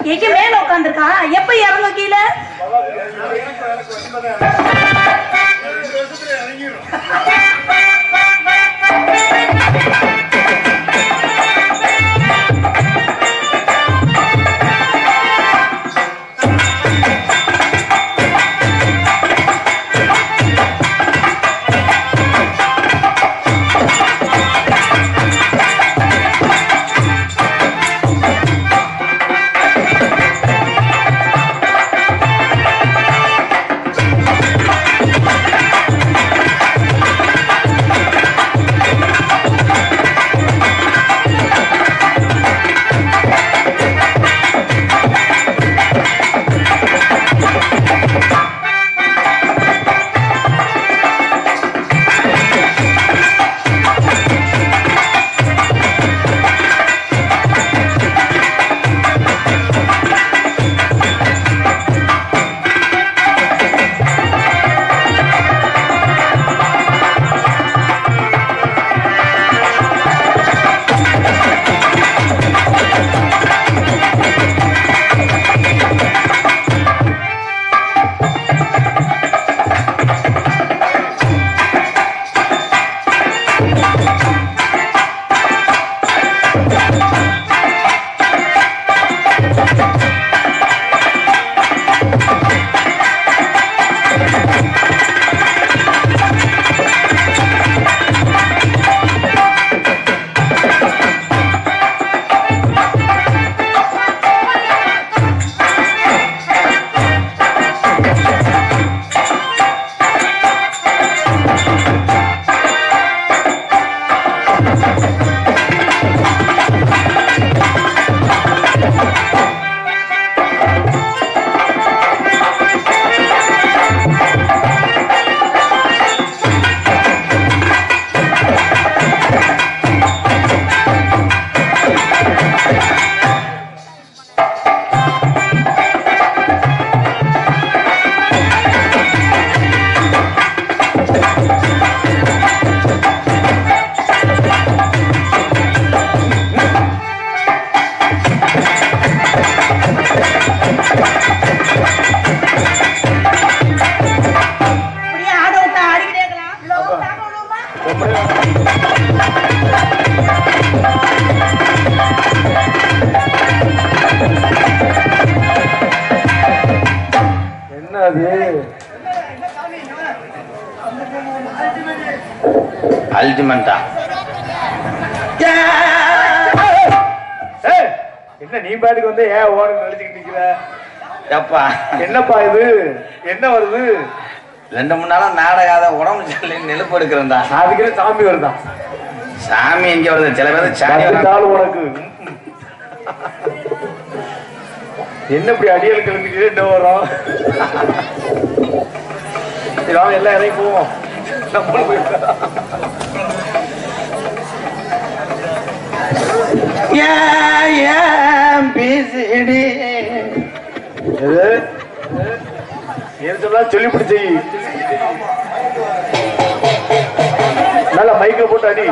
எங்க மேல உட்காந்துருக்கான் எப்ப இறங்கும் கீழே அப்படியே ஆட விட்டா ஆடிக்கிட்டே இருக்கலாம் இல்ல, ஒரு தாக்கம் விடுவோமா? என்ன அது அல்டிமெண்டா ஏய், என்ன நீ பாட்டுக்கு வந்து ஏன் ஓடு நடிச்சுக்கிட்டு நிக்கிற எப்பா என்னப்பா இது என்ன வருது ரெண்டு மூணு நாளா நாடகாத உடம்பு சொல்லி நெருப்பு எடுக்கிறேன்டா அதுக்கே சாமி வருதான் சாமி எங்க வருது சில பேர் சாமி வராங்க. வந்துட்டாலும் உனக்கு என்ன இப்படி அடியல் கிளம்பிட்டு என்ன வரும் சரி, வாங்க எல்லாம் இறங்கி போவோம் நம்மளும் போயிடலாம். ஏன் ஏன் பேசிடி எது ஏன் சொல்லா சொல்லி பிடிச்சி நல்லா மைக்க போட்டு அடி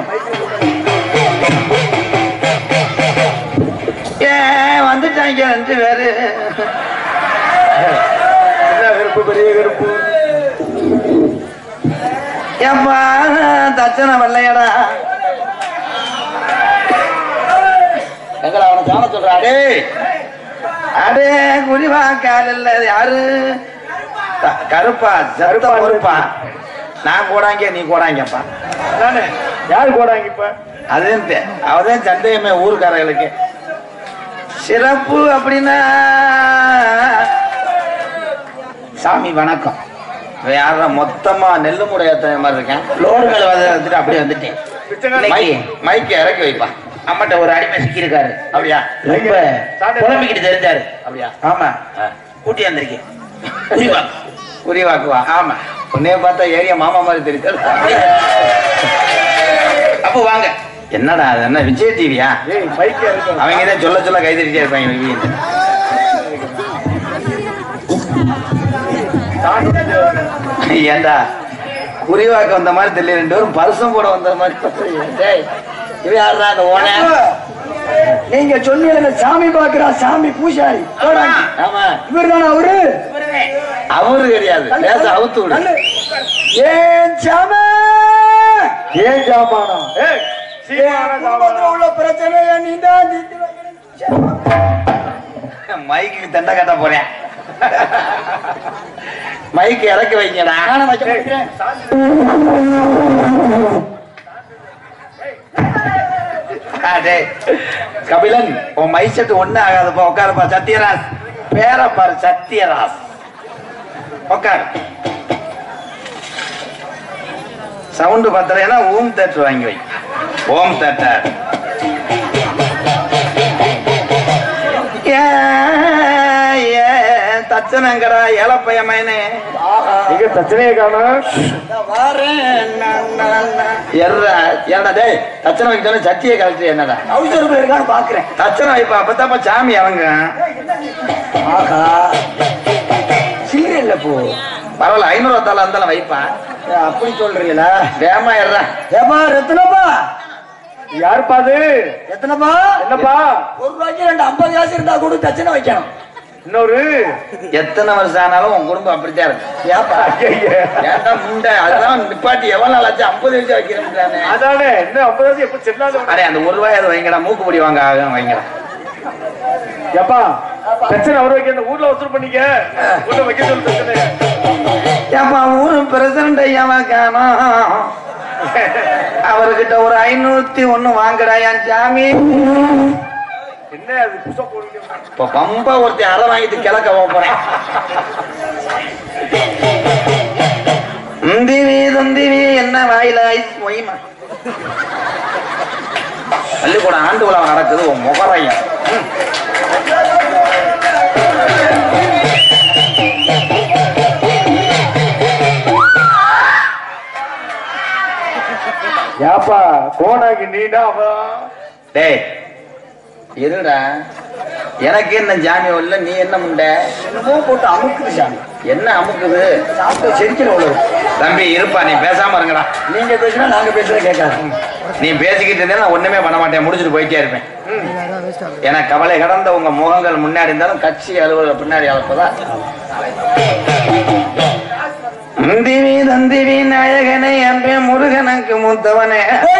ஏன் வந்துட்டாங்க ரெண்டு பேரு என்ன வெறுப்பு பெரிய வெறுப்பு ஏப்பா தச்சனை வெள்ளையடா எங்கடா அவனை காண சொல்றா டேய் அடே குடிவா கால் இல்ல இது யாரு த- கருப்பா கருப்பா கருப்பா நான் கூடாங்க நீ கூடாங்கப்பா நானே யாரு போடாங்க இப்ப அதுதான் தெ- அவதான் சந்தேகமே ஊருக்காரர்களுக்கு சிறப்பு அப்படின்னா சாமி வணக்கம் இவன் யாரா மொத்தமா நெல்லு மூடை ஏத்தன மாதிரி இருக்கேன் லோடு மேல வந்து வந்துட்டு அப்படியே வந்துட்டேன் பிச்சைக்காரன். மைக் மைக்க இறக்கி வைப்பா அம்மாட்ட ஒரு அடிமை சிக்கி இருக்காரு அப்படியா ரொம்ப சாப்பிடு. புலம்பிக்கிட்டு தெரிஞ்சாரு அப்படியா ஆமா கூட்டி வந்திருக்கேன் குறிவாக்கு குறிவாக்குவா ஆமா உன்னைய பார்த்தா ஏரியா மாமா மாதிரி தெரியுது அப்போ வாங்க என்னடா அது என்ன விஜய் டிவியா ஏய் மைக்க இருக்கு அவங்க தான் சொல்ல சொல்ல கைதறிட்டே இருப்பாங்க விஜய் ஏண்டா குறிவாக்க வந்த மாதிரி தெரியல ரெண்டு பேரும் பரிசம் போட வந்த மாதிரி டேய், இவன் யாருடா அந்த ஓன நீங்க சொன்னீங்க சாமி பாக்குறா சாமி பூசாரி போடாங்க ஆமா இவர் தானே அவரு அவரு கிடையாது பேச அவுத்து விடு நல்ல- ஏன் சாமி ஏன் ஜாமானா ஏய் சீமான குடும்பத்துல உள்ள பிரச்சனையை நீ தான் தீர்த்து வைக்கணும். மைக்கு தண்டை கட்ட போறேன் மைக்கு இறக்கி வைங்கடா நானும் வைக்க மாட்டேன் அடே கபிலன் உன் மை செட்டு ஒண்ணு ஆகாதுப்பா உட்காருப்பா சத்யராஜ் பேரை பாரு சத்யராஜ் உட்காரு சவுண்டு பத்தலைன்னா ஓம் தேட்டர் வாங்கி வை ஓம் தேட்டர் தச்சனங்கடா ஏலப்பையமேனே நீங்க பிரச்சனையே காணும் நான் வாரேன் நான், நான், நான். எர்ரா ஏடா டேய் தச்சனை வைக்க சொன்ன சட்டியை கழட்டு என்னடா அவசரம் இருக்கான்னு பாக்குறேன் தச்சனை வைப்பா அப்பதாப்பா சாமி அவங்க ஆகா சில்லறை இல்ல போ பரவாயில்ல ஐநூறு வத்தால இருந்தாலும் வைப்பா ஏன் அப்படி சொல்றீங்களா வேமா எர்றா ஏப்பா எத்தனைப்பா யாருப்பா அது எத்தனைப்பா என்னப்பா ஒரு ரூபாய்க்கு ரெண்டு ஐம்பது காசு இருந்தா கூட தச்சனை வைக்கணும் இன்னொரு எத்தனை வருஷம் ஆனாலும் உன் குடும்பம் அப்படித்தான் இருக்கு ஏப்பா ஐயையே. ஏன்டா முண்டை அதெல்லாம் நிப்பாட்டி எவ்வளவு நாள் ஆச்சு ஐம்பது வயசு வைக்கிறேன் அதானே இன்னும் ஐம்பதாச்சு எப்ப செல்லாத அடே அந்த ஒரு ரூபாய் அது வைங்கடா மூக்குப்படி வாங்க ஆகும் வைங்கடா எப்பா பிரச்சனை அவர் வைக்க இந்த ஊர்ல வசூல் பண்ணிக்க ஊர்ல வைக்க சொல்லு பிரச்சனை ஏப்பா ஊரு பிரசிடண்ட் ஐயாவா காணோம் அவர்கிட்ட ஒரு ஐநூத்தி ஒண்ணு வாங்கடா என் சாமி என்ன அது புதுசா போடுங்க இப்ப பம்பா ஒருத்தி அரை வாங்கிட்டு கிழக்க போறேன் உந்திவி துந்திவி என்ன வாயில ஐஸ் ஒய்மா பள்ளிக்கூடம் ஆண்டு விழா நடக்குது உன் முகரையும் ஏப்பா கோனாக்கு நீடா அவன் டேய் இருடா எனக்கு என்ன ஜாமி இல்ல நீ என்ன முண்டை என்னமோ போட்டு அமுக்குது சாமி என்ன அமுக்குது சாப்பிட்டு செரிக்கல உள்ளது தம்பி இருப்பா நீ பேசாம இருங்கடா நீங்க பேசினா நாங்க பேசுறத கேட்காது நீ பேசிக்கிட்டு இருந்தே நான் ஒண்ணுமே பண்ண மாட்டேன் முடிச்சுட்டு போயிட்டே இருப்பேன் ஏன்னா கவலை கடந்த உங்க முகங்கள் முன்னாடி இருந்தாலும் கட்சி அலுவலக பின்னாடி அளப்பதா முந்திவி தந்திவி நாயகனே அன்பே முருகனுக்கு மூத்தவனே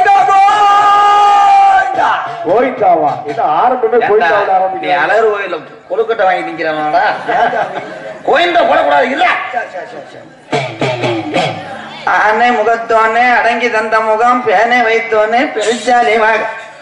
கோயிக்காவா இது ஆரம்பமே ஏண்டா, கோயிக்காவோட நீ ஆரம்பிக்கிறேன் அழகு கோயில கொழுக்கட்டை வாங்கி நிக்கிறவனாடா கோயில்ல போடக்கூடாது இல்ல ஆனை முகத்தோனே அடங்கி தந்த முகம் பேனை வைத்தோனே பெருச்சாலி மக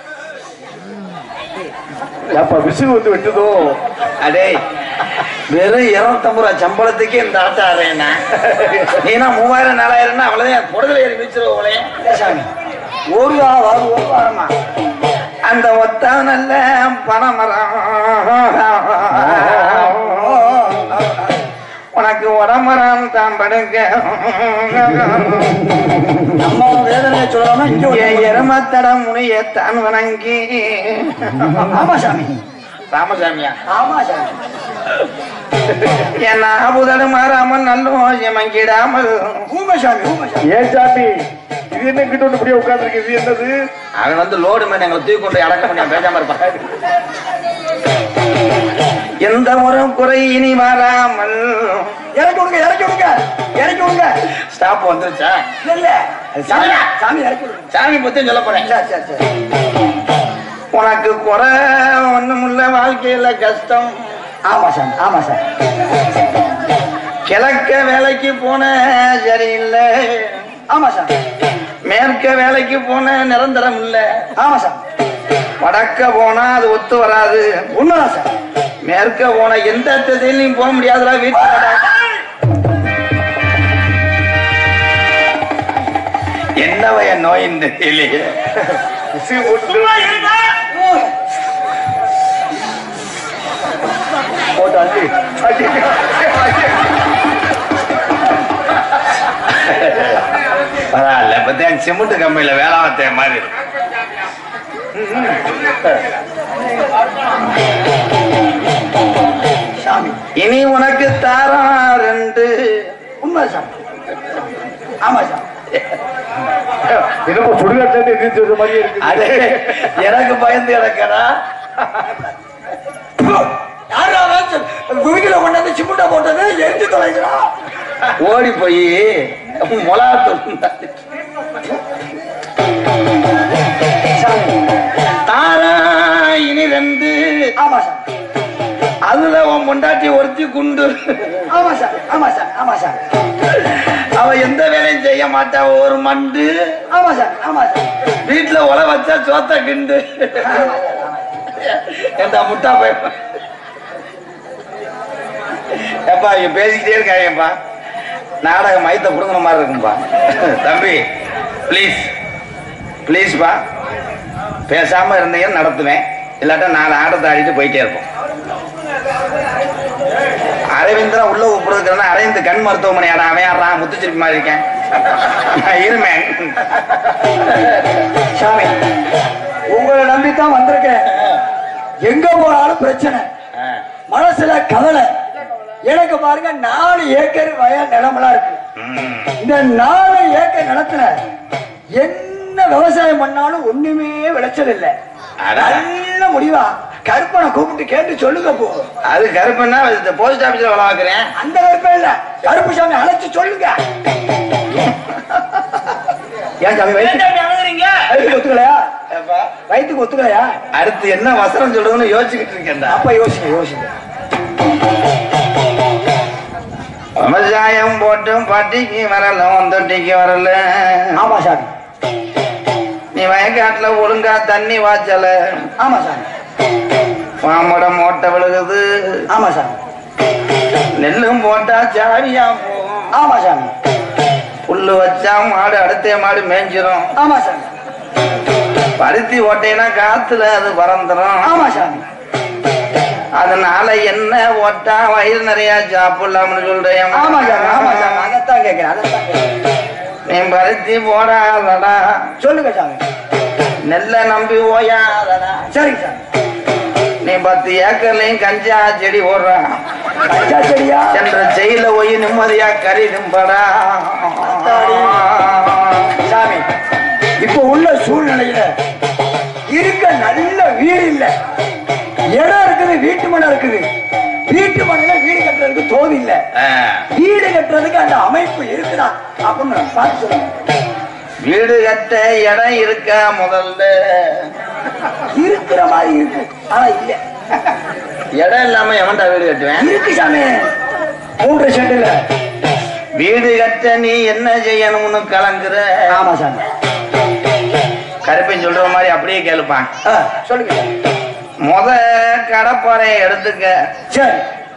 ஏப்பா விசுகு வந்து வெட்டுதோ அடே வெறும் இருநூத்தம்பது ரூபா சம்பளத்துக்கு இந்த ஆட்டம் ஆடுறேன்னா நீனா மூவாயிரம் நாலாயிரம்னா அவ்வளவுதான் புடத்துல ஏறி வச்சிருவோங்களே சாமி ஒரு வாரம் ஒரு வாரமா அந்த ஒத்த நல்ல பனைமரம் உனக்கு உடம்பரம் தான் படுங்க நம்ம வேதனையை சொல்லலாமா இங்க ஒரு- என் எருமத்தடம் முனையத்தான் வணங்கி ஆமா சாமி ராமசாமியா ஆமா சாமி என் ஆபுதடு மாறாமல் நல்ல மங்கிடாமல் ஊமை சாமி ஊமை சாமி ஏன் சாமி இது என்ன கிட்ட ஒண்ணு இப்படியே உட்கார்ந்துருக்கு இது என்னது அவன் வந்து லோடு மேன் எங்களை தூக்கி கொண்டு அடக்க முடியும் பேசாம இருப்பான் எந்த ஒரு குறை இனி வராமல் இறக்கி விடுங்க இறக்கி விடுங்க இறக்கி விடுங்க ஸ்டாப் வந்துருச்சா இல்ல இல்ல அது சாமி சாமி இறக்கி விடுங்க சாமி பத்தி சொல்ல போறேன் சரி சரி சரி உனக்கு குறை ஒண்ணுமில்ல வாழ்க்கையில கஷ்டம் ஆமா சாமி ஆமா சாமி கிழக்க வேலைக்கு போன சரியில்லை ஆமா சாமி மேற்க வேலைக்கு போன நிரந்தரம் இல்ல ஆமா சாமி வடக்க போனா அது ஒத்து வராது உண்மைதான் சாமி மேற்க போன எந்த திசையிலையும் போக முடியாதுடா வீட்டுல என்னவய நோயின் தெரியலையே விசுகு போட்டு போட்டு அள்ளி அள்ளி பரவாயில்ல இப்பதான் சிமெண்ட் கம்பெனில வேலை பார்த்தே மாதிரி இருக்கு. சாமி இனி உனக்கு தாரா ரெண்டு உண்மை சாமி ஆமா சாமி என்னப்பா சுடுகாட்டுல இருந்து எதிர்த்து வந்த மாதிரியே இருக்கு அது எனக்கு பயந்து கிடக்கடா வீட்டுல கொண்டாந்து சிமுண்டா போட்டது எரிஞ்சு தொலைக்கிறான் ஓடி போய் மொளாத்தூள் தாரா இனி ரெண்டு ஆமா சார் அதுல உன் பொண்டாட்டி ஒருத்தி குண்டு ஆமா சார் ஆமா சார் ஆமா சார் அவ எந்த வேலையும் செய்ய மாட்டா ஒரு மண்டு ஆமா சார் ஆமா சார் வீட்டுல உல வச்சா சோத்த கிண்டு எந்த முட்டா போய் ஏப்பா இங்க பேசிக்கிட்டே இருக்காங்கப்பா நாடகம் மைத்த புடுங்கிற மாதிரி இருக்கும்பா தம்பி ப்ளீஸ் ப்ளீஸ்ப்பா பேசாம இருந்தீங்கன்னு நடத்துவேன் இல்லாட்டா நாலு ஆட்டத்தை ஆடிட்டு போயிட்டே இருப்போம் அரவிந்தரா உள்ள கூப்பிடுறதுக்கு அரவிந்த் கண் மருத்துவமனை ஆடா அவன் ஆடுறான் முத்துச்சிருப்பி மாதிரி இருக்கேன் நான் இருமேன் சாமி உங்களை நம்பித்தான் வந்திருக்கேன் எங்க போனாலும் பிரச்சனை ஆ. மனசுல கவலை எனக்கு பாருங்க நாலு ஏக்கர் வயல் நிலமெல்லாம் இருக்கு ம். இந்த நாலு ஏக்கர் நிலத்துல என்ன விவசாயம் பண்ணாலும் ஒண்ணுமே விளைச்சல் இல்ல அட. நல்ல முடிவா கருப்பனை கூப்பிட்டு கேட்டு சொல்லுங்க போ அது கருப்புன்னா இந்த போஸ்ட் ஆபீஸ்ல வேலை பார்க்கிறேன் அந்த கருப்பே இல்ல கருப்பு சாமி அழைச்சு சொல்லுங்க ஏன் சாமி வயிற்று வயிற்றுக்கு ஒத்துக்கலையா வயிற்றுக்கு ஒத்துக்கலையா அடுத்து என்ன வசனம் சொல்றதுன்னு யோசிச்சுக்கிட்டு இருக்கேன்டா அப்ப யோசிங்க யோசிங்க விவசாயம் போட்டும் பட்டிக்கு வரல தொட்டிக்கு வரல ஆமா சாமி நீ வயக்காட்டுல ஒழுங்கா தண்ணி வாய்ச்சல ஆமா சாமி மாமட மோட்டை விழுகுது ஆமா சாமி நெல்லும் போட்டா ஜாலியா போகும் ஆமா சாமி புல்லு வச்சா மாடு அடுத்த மாடு மேய்ஞ்சிரும் ஆமா சாமி பருத்தி ஓட்டைனா காத்துல அது பறந்துரும் ஆமா சாமி அதனால என்ன ஓட்டா வயிறு நிறைய சாப்பிடலாம்னு சொல்றேன் ஆமா சாமி ஆமா சாமி அதைத்தான் கேட்கிறேன் அதைத்தான் கேட்கிறேன் நீ பருத்தி போடாதடா சொல்லுங்க சாமி நெல்லை நம்பி ஓயாதடா சரிங்க சாமி நீ பத்து ஏக்கர்லயும் கஞ்சா செடி போடுறா கஞ்சா செடியா என்ற செயல போய் நிம்மதியா கறி நிம்படா சாமி இப்ப உள்ள சூழ்நிலையில இருக்க நல்ல வீடு இல்ல இடம் இருக்குது வீட்டு மனை இருக்குது வீட்டு மனையில வீடு கட்டுறதுக்கு தோது இல்ல ஆ, வீடு கட்டுறதுக்கு அந்த அமைப்பு இருக்குதா அப்படின்னு நான் பார்த்து சொல்லுங்க வீடு கட்ட இடம் இருக்கா முதல்ல இருக்கிற மாதிரி இருக்கு ஆனா இல்ல இடம் இல்லாம எவன்டா வீடு கட்டுவேன் இருக்கு சாமி மூன்று செண்டுல வீடு கட்ட நீ என்ன செய்யணும்னு கலங்குற ஆமா சாமி கருப்பன் சொல்ற மாதிரி அப்படியே கேளுப்பான் ஆ, சொல்லுங்க சாமி. முத கடப்பாறையை எடுத்துக்க சரி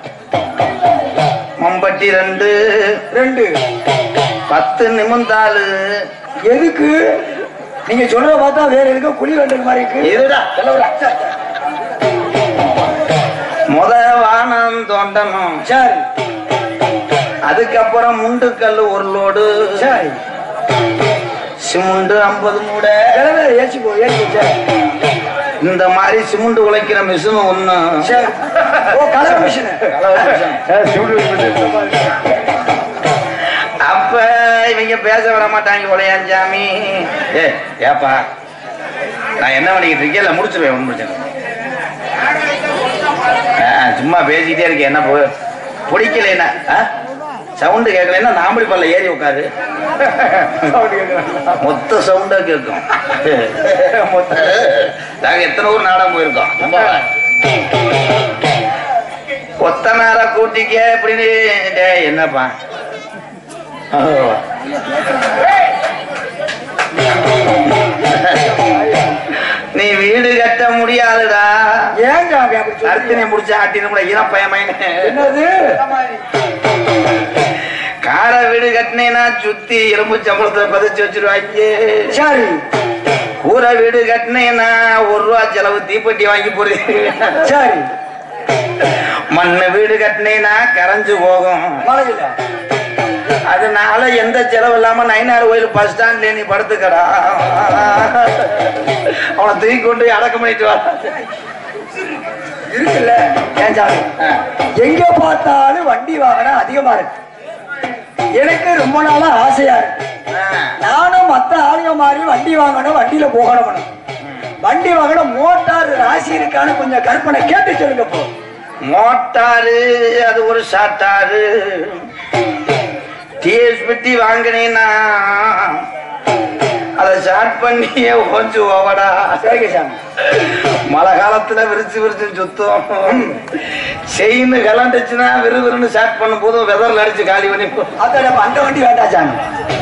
மம்பட்டி ரெண்டு ரெண்டு பத்து நிமிந்தாலு எதுக்கு நீங்க சொல்றத பார்த்தா வேற எதுக்கோ குழி வேண்டிய மாதிரி இருக்கு இதுடா தலைவரா. சரி, முத வானம் தோண்டணும் சரி அதுக்கப்புறம் முண்டுக்கல் ஒரு லோடு சரி சிமுண்டு ஐம்பது மூட தலைவரை ஏச்சிக்கோ ஏச்சிக்கோ சரி இந்த மாதிரி சிமுண்டு உழைக்கிற மிஷின் ஒண்ணு சரி ஓ கலர் மிஷின் அப்ப இவங்க பேச விட மாட்டாங்க உடையாஞ்சாமி ஏ ஏப்பா நான் என்ன பண்ணிக்கிட்டு இருக்கேன் இல்ல முடிச்சிருவேன் ஒண்ணு பிரச்சனை இல்லை. ஆ, சும்மா பேசிக்கிட்டே இருக்கேன் என்ன போ பிடிக்கலைன்னா சவுண்டு கேட்கலைன்னா நாம்படி பல்ல ஏறி உட்காரு மொத்த சவுண்டா கேட்கும் நாங்க எத்தனை ஊர் நாடகம் போயிருக்கோம் சும்மா கொத்தனார கூட்டிக்க அப்படின்னு டேய், என்னப்பா ஓ. நீ வீடு கட்ட முடியாதுடா ஏன் சாமி அப்படி சொல்றீங்க? அர்த்தனை முடிச்ச ஆட்டின இனப்பயமைன்னு என்னது கார வீடு கட்டினேன்னா சுத்தி எலும்பு சம்பளத்தை பதிச்சு வச்சிருவாங்க சரி கூரை வீடு கட்டினேன்னா ஒரு ரூபா செலவு தீப்பெட்டி வாங்கி போடுது சரி மண்ணு வீடு கட்டினேன்னா கரைஞ்சு போகும் மழையில அதனால எந்த செலவு இல்லாம நைனார் கோயில் பஸ் ஸ்டாண்ட்ல நீ படுத்துக்கடா அவனை தூக்கி கொண்டு போய் அடக்கம் பண்ணிட்டு வா இருக்குல்ல ஏன் சாமி ஆ. எங்க பார்த்தாலும் வண்டி வாகனம் அதிகமா இருக்கு எனக்கு ரொம்ப நாளா ஆசையா இருக்கு நானும் மத்த ஆளுங்க மாதிரி வண்டி வாங்கணும் வண்டியில போகணும் வண்டி வாங்கணும் மோட்டார் ராசி இருக்கான்னு கொஞ்சம் கற்பனை கேட்டு சொல்லுங்க போ மோட்டாரு அது ஒரு சாட்டாரு டிஎஸ்பிடி வாங்கினீன்னா அதை ஷார்ட் பண்ணியே ஓஞ்சு ஓவடா சரிங்க சாமி மழை காலத்துல விரிச்சு விரிச்சு சுத்தம் செயின் கலண்டுச்சுன்னா விறுவிறுன்னு ஷார்ட் பண்ணும் போதும் வெதர்ல அடிச்சு காலி பண்ணி போடும். அதான் நம்ம அந்த வண்டி வேண்டாம் சாமி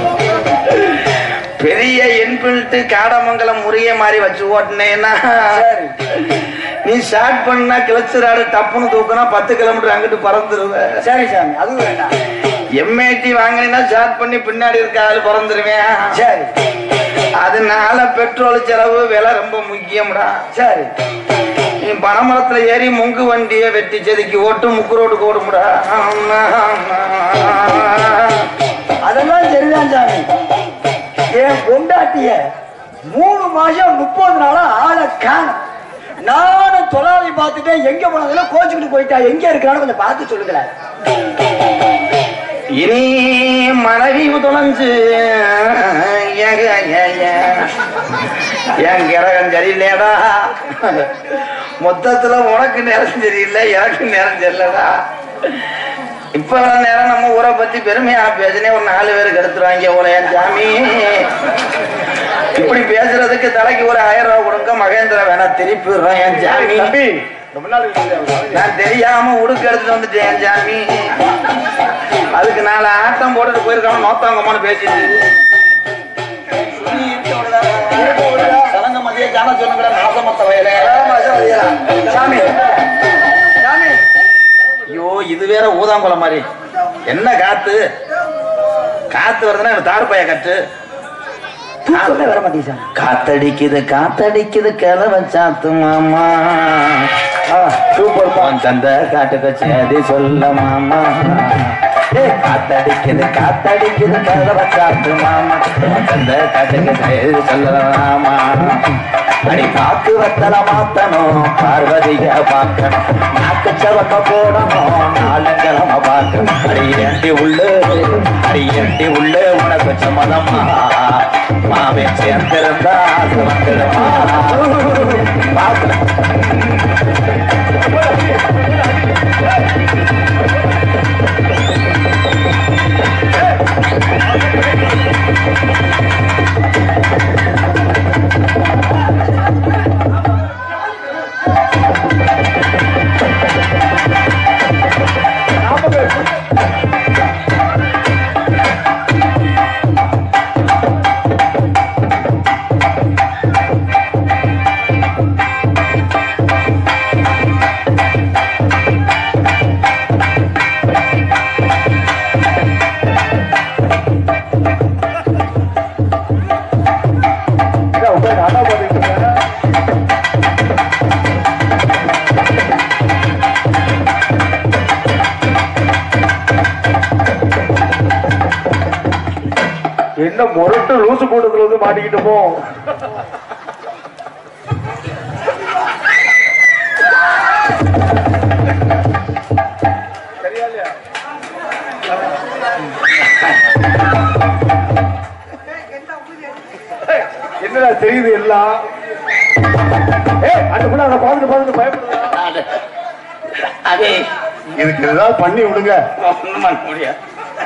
பெரிய என்பில்ட்டு காடமங்கலம் முறிய மாதிரி வச்சு ஓட்டினேன்னா சரி நீ ஷார்ட் பண்ணா கிளச்சராடு டப்புன்னு தூக்குனா பத்து கிலோமீட்டர் அங்கிட்டு பறந்துருவ சரி சாமி அதுவும் வேண்டாம் எம்ஐடி வாங்கினா ஷார்ட் பண்ணி பின்னாடி இருக்க ஆளு பறந்துருவேன் சரி அதனால பெட்ரோல் செலவு விலை ரொம்ப முக்கியம்டா சரி நீ பனைமரத்துல ஏறி முங்கு வண்டியை வெட்டி செதுக்கி ஓட்டு முக்கு ரோடுக்கு ஓடுமுடா அதெல்லாம் சரிதான் சாமி என் பொண்டாட்டிய மூணு மாசம் முப்பது நாளா ஆளை காணும் நானும் தொழிலாளி பார்த்துட்டேன் எங்க போனதுல கோச்சுக்கிட்டு போயிட்டா எங்க இருக்கிறான்னு கொஞ்சம் பார்த்து சொல்லுங்களேன் இனி மனைவி தொலைஞ்சு ஏங்க, ஏங்க. என் கிரகம் சரியில்லையடா மொத்தத்துல உனக்கு நேரம் சரியில்லை எனக்கு நேரம் சரியில்லடா இப்ப வர நேரம் நம்ம ஊரை பத்தி பெருமையா பேசினே ஒரு நாலு பேருக்கு எடுத்துருவாங்க உங்களை என் சாமி இப்படி பேசுறதுக்கு தலைக்கு ஒரு ஆயிரம் ரூபாய் கொடுங்க மகேந்திர வேணா திருப்பி விடுறோம் என் சாமி தம்பி ரொம்ப நாள் இருக்குது. நான் தெரியாம உடுக்கு எடுத்துட்டு வந்துட்டேன் என் சாமி அதுக்கு நாலு ஆட்டம் போட்டுட்டு போயிருக்காங்க நோத்தாங்கம்மான்னு பேசிட்டு சலங்க மதிய ஜான சொன்னுங்கிற நாசமத்த வயலே சாமி சாமி ஐயோ இது வேற ஊதாங்குளம் மாதிரி என்ன காத்து காத்து வருதுன்னா எனக்கு தார்பாய கட்டு தூக்கமே வர மாட்டேங்குது சாமி காத்தடிக்குது காத்தடிக்குது கிளவ சாத்து மாமா சூப்பர் உன் தந்த காட்டுக்கு சேதி சொல்ல மாமா ஏய், காத்தடிக்குது காத்தடிக்குது கிளவ சாத்து மாமா உன் தந்த காட்டுக்கு சேதி சொல்ல மாமா அடி பாக்கு வத்தல மாத்தணும் பார்வதிய பார்க்கணும் நாக்கு சவக்க போடணும் நாலு கிழமை பார்க்கணும் அடி எட்டி உள்ளு அடி எட்டி உள்ளு உனக்கு சம்மதமா மாவே சேர்ந்திருந்தா அது வந்துடுமா பார்க்கணும் இதான் உட்கார்ந்து அண்ணா போட்டுட்டு இருக்கேன். என்ன முரட்டு லூசு கூட்டத்துல வந்து மாட்டிக்கிட்டோமோ சரியா இல்லையா? ஏய், என்னடா தெரியுது எல்லாம் ஏய் அந்த பிள்ளை அதை பார்த்துட்டு பார்த்துட்டு பயப்படுறா அதே இதுக்கு ஏதாவது பண்ணி விடுங்க ஒண்ணும் பண்ண முடியாது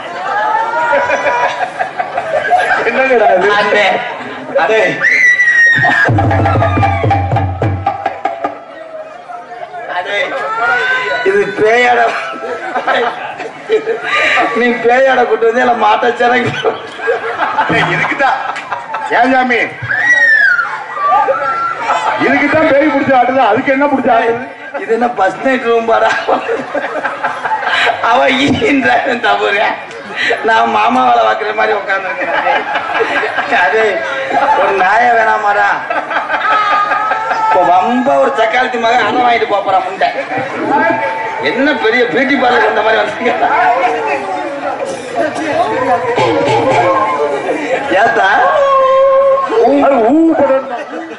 என்னங்கடா இது அண்ணே அதே அதே இது பேயாட நீ பேயாட கூட்டு வந்து இல்ல மாட்ட சிறங்கி இதுக்குதான் ஏன் சாமி இதுக்குதான் பேய் பிடிச்ச ஆடுது அதுக்கு என்ன பிடிச்ச ஆடுது இது என்ன பஸ் நைட் ரூம் பாடா அவ ஈன்ற தவறு நான் மாமா வேலை பார்க்குற மாதிரி உட்காந்துருக்கேன் அது ஒரு நாய வேணாமாடா இப்போ ரொம்ப ஒரு சக்காலத்தி மகன் அண்ணன் வாங்கிட்டு போறான் முண்டை என்ன பெரிய பியூட்டி பார்லர் இந்த மாதிரி வந்தீங்க ஏத்தா அது ஊ போடணும்.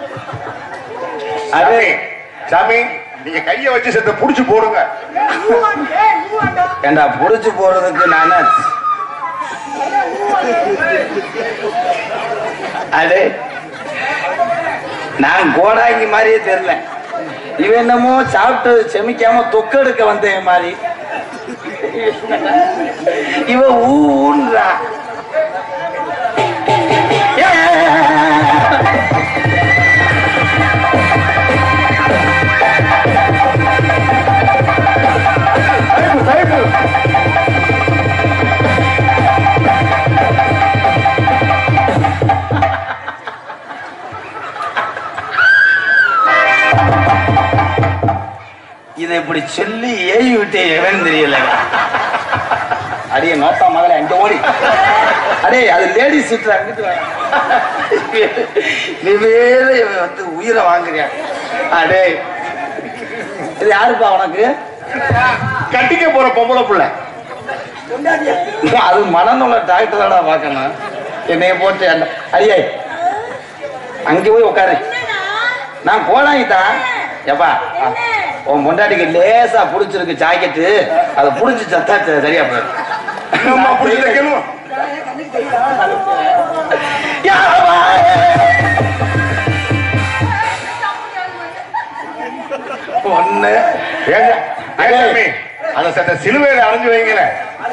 அதே சாமி நீங்க கைய வச்சு செத்த புடிச்சு போடுங்க ஏண்டா புடிச்சு போறதுக்கு நானே அடே நான் கோடாங்கி மாதிரியே தெரியல இவன் என்னமோ சாப்பிட்டு செமிக்காம தொக்கெடுக்க வந்தேன் மாதிரி இவ ஊன்றா இதை இப்படி சொல்லி ஏவி விட்டு எவன் தெரியல அடியே நோட்டா மகளே அங்க ஓடி அடே அது லேடிஸ் சீட்ல அங்கிட்டு வா. நீ வேற இவன் வந்து உயிரை வாங்குறியா அடே இது யாருப்பா உனக்கு கட்டிக்க போற பொம்பளை புள்ள அது மனநல டாக்டர் தானடா பார்க்கணும் என்னைய போட்டு அந்த அடியே அங்க போய் உட்காரு நான் போனாங்கிட்டான் எப்பா உன் பொண்டாட்டிக்கு லேசா புடிச்சிருக்கு ஜாக்கெட்டு அதை புடிச்சு சத்தா ச- சரியா போயிடும் என்னம்மா புடிச்சு தைக்கணும் ஒண்ணு ஏங்க ஏன் சாமி அந்த சட்ட சிலுவையில அரைஞ்சு வைங்களேன்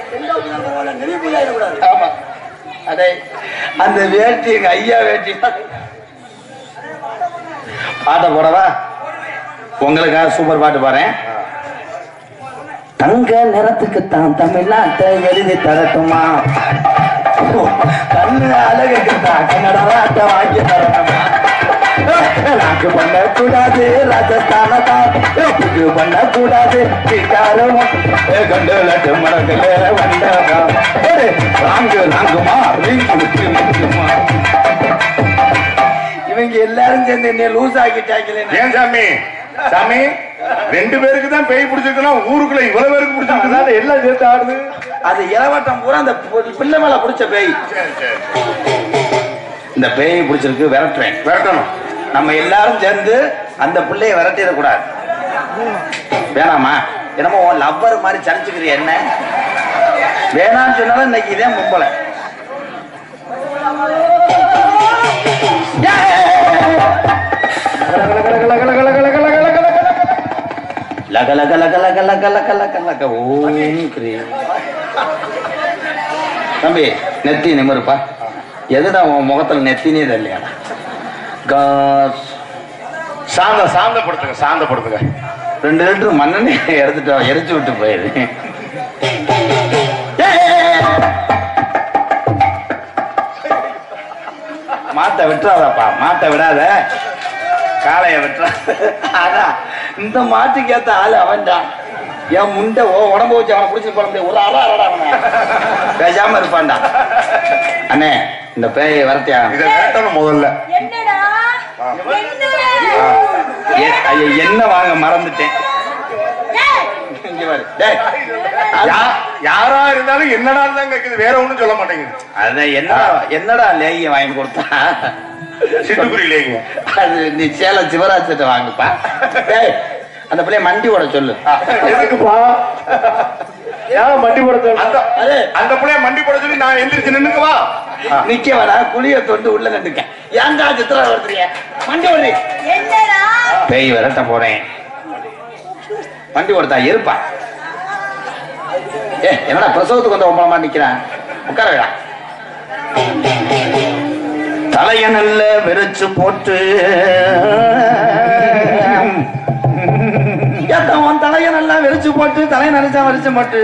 ஆமா அடே அந்த வேட்டி எங்க ஐயா வேட்டி பாட்டை போடவா உங்களுக்காக சூப்பர் பாட்டு பாடுறேன் தங்க நிறத்துக்கு தான் தமிழ்நாட்டை எழுதி தரட்டுமா கண்ணு அழகுக்கு தான் கன்னட நாட்டை வாங்கி தரட்டுமா நாக்கு பண்ண கூடாது ராஜஸ்தான தான் புது பண்ண கூடாது பீகாரம் கண்டு லட்டு மரங்களே வந்ததா ராங்கு ராங்குமா ரீங்கு முக்கியமா இவங்க எல்லாரும் சேர்ந்து என்ன லூஸ் ஆக்கிட்டாங்களே ஏன் சாமி சாமி ரெண்டு பேருக்கு தான் பேய் பிடிச்சிருக்குன்னா ஊருக்குள்ள இவ்வளவு பேருக்கு பிடிச்சிருக்கு அதனால எல்லாம் சேர்த்து ஆடுது அது இளவட்டம் பூரா அந்த பு- பிள்ளை மேல பிடிச்ச பேய் சரி சரி இந்த பேய் பிடிச்சிருக்கு விரட்டுறேன் விரட்டணும் நம்ம எல்லாரும் சேர்ந்து அந்த பிள்ளைய விரட்டிடக்கூடாது வேணாமா என்னமோ உன் லவ்வர் மாதிரி சலிச்சுக்கிறிய என்ன வேணாம்னு சொன்னாலும் இன்னைக்கு இதே மும்பலை லக லக லக லக லக லக லக லக ஓம் கிரீ தம்பி நெத்தி நிமிருப்பா எதுடா உன் முகத்துல நெத்தினே இல்லையா காஸ் சாந்த சாந்தப்படுத்துங்க சாந்தப்படுத்துங்க ரெண்டு லிட்டர் மண்ணெண்ணெய் எடுத்துட்டு வா, எரிச்சு விட்டு போயிரு மாட்டை விட்டுறாதப்பா மாட்டை விடாத காளைய விட்டுறாத ஆனா இந்த மாட்டுக்கு ஏத்த ஆளு அவன்தான் என் முண்டை ஓ உடம்பு வச்சு அவனை பிடிச்சி போட முடியாது ஒரு அற அறடா அவனை பேசாம இருப்பான்டா அண்ணே இந்த பேயை வரட்டியா இதை விரட்டணும் முதல்ல என்னடா என்ன ஏ- ஐயோ, என்ன வாங்க மறந்துட்டேன் ஏய், இங்க பாரு. டேய், யா- யாரா இருந்தாலும் என்னடா தான் கேக்குது வேற ஒண்ணும் சொல்ல மாட்டேங்குது அதான் என்னடா என்னடா லேகியம் வாங்கி கொடுத்தா சிட்டுக்குருவிலேங்க அது நீ சேலம் சிவராஜ்கிட்ட வாங்குப்பா டேய் அந்த பிள்ளைய மண்டி ஓட சொல்லு எதுக்குப்பா ஏன் மண்டி போட சொல்ற? அந்த அதே. அந்த புள்ளைய மண்டி போட சொல்லி நான் எந்திரிச்சு நின்னுக்குவா நிக்க வேணா குழிய தொண்டு உள்ள நின்றுக்க ஏன்டா சித்திரா வருத்துறீங்க மண்டி ஓடுறீ என்னடா பேய் விரட்ட போறேன் வண்டி கொடுத்தா இருப்பா ஏ என்னடா பிரசவத்துக்கு வந்த ஒம்பளமா நிக்கிறான் உட்கார வேடா தலைய நல்ல விரிச்சு போட்டு ஏத்தா, உன் தலைய நல்லா விரிச்சு போட்டு தலைய நினைச்சா விரிச்சு போட்டு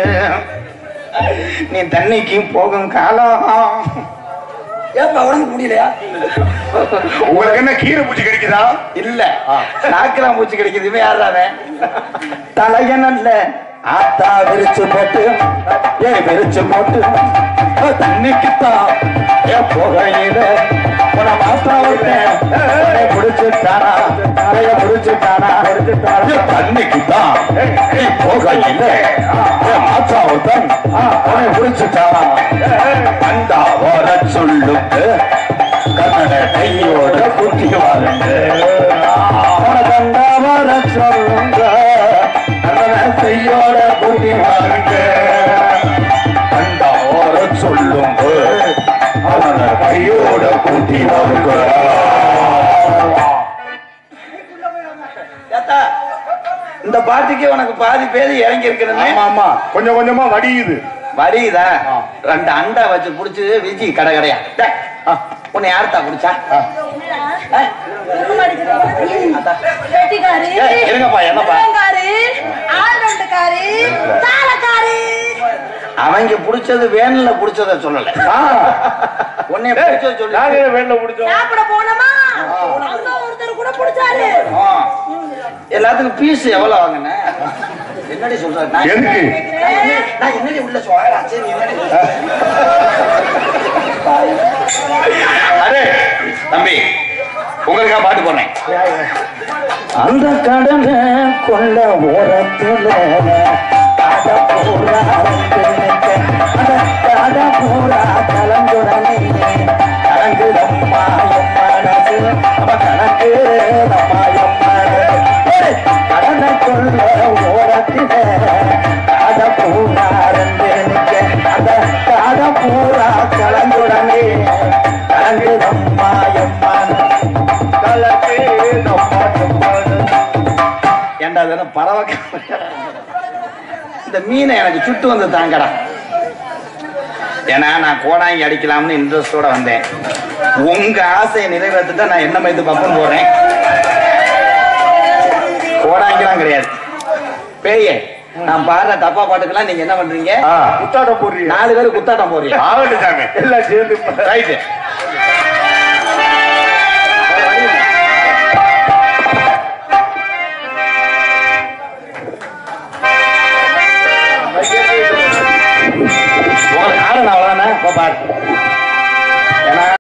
நீ தண்ணிக்கு போகும் காலம் ஏப்பா உடம்பு முடியலையா உங்களுக்கு என்ன கீரை பூச்சி கிடைக்குதா இல்ல நாக்கெல்லாம் பூச்சி கிடைக்குது இவன் யாராவே தலைய நல்ல ஆத்தா விரிச்சு போட்டு ஏ விரிச்சு போட்டு ஓ, தண்ணிக்குத்தான் ஏ புகையில உன மாத்தா விட்டேன் உன்னை பிடிச்சுட்டானா தலைய பிடிச்சுட்டானா ஏ, தண்ணிக்குத்தான் நீ புகையில ஏ மாத்தா விட்டேன் உன்னை பிடிச்சுட்டானா அந்த வர சொல்லுக்கு கன்னட கையோட குட்டி வாருங்க கண்ட வர சொல்லுங்க கன்னட கையோட குட்டி வாருங்க கண்ட வர சொல்லுங்க இந்த பாட்டுக்கே உனக்கு பாதி பேர் இறங்கி இருக்கணுமே ஆமா ஆமா கொஞ்சம் கொஞ்சமா வடியுது வரியுதா ரெண்டு அண்டா வச்சு புடிச்சு விஜி கடை கடையா டேய், ஆ, உன்னை யார்த்தா புடிச்சா ஆ, வெட்டிக்காரு ஏய், இருங்கப்பா, என்னப்பா? இளங்காரு, ஆல்ரவுண்டுக்காரு, தாளக்காரு. அவங்க புடிச்சது வேன்ல புடிச்சத சொல்லல உன்னை புடிச்சத சொல்லு நாங்க ஏன் வேன்ல பிடிச்சோம் சாப்பிட போனோமா அங்க ஒருத்தர் கூட பிடிச்சாரு ஆ. எல்லாத்துக்கும் பீஸ் எவ்வளவு வாங்கின என்னடி சொல்ற நான் எதுக்கு நான் என்னடி உள்ள சொல்றேன் சரி நீ என்னடி சொல்ற? அரே தம்பி உங்களுக்காக பாட்டு போனேன் அந்த கடலை கொண்ட ஓரத்துல அட பூரா வந்திருக்க. அந்த கட பூரா கலந்துடனே கலங்குதம்மா என் மனசு அவ கணக்கு தம்மா என் மனசு ஏய், கடலை கொண்ட ஓரத்துல அட பூரா வந்திருக்க. அந்த கட பூரா கலந்துடனே கலங்குதம்மா என் மனசு ஏண்டா அது என்ன பறவை இந்த மீனை எனக்கு சுட்டு வந்து தாங்கடா ஏன்னா நான் கோடாங்கி அடிக்கலாம்னு இன்ட்ரெஸ்டோட வந்தேன் உங்க ஆசையை நிறைவேற்றிட்டா நான் என்ன மயத்து பக்கம் போறேன் கோடாங்கிலாம் கிடையாது பேயே நான் பாடுற தப்பா பாட்டுக்கெல்லாம் நீங்க என்ன பண்றீங்க குத்தாட்டம் போடுறீங்க நாலு பேர் குத்தாட்டம் போறீங்க ஆகட்டும் சாமி எல்லாம் சேர்ந்து ரைட்டு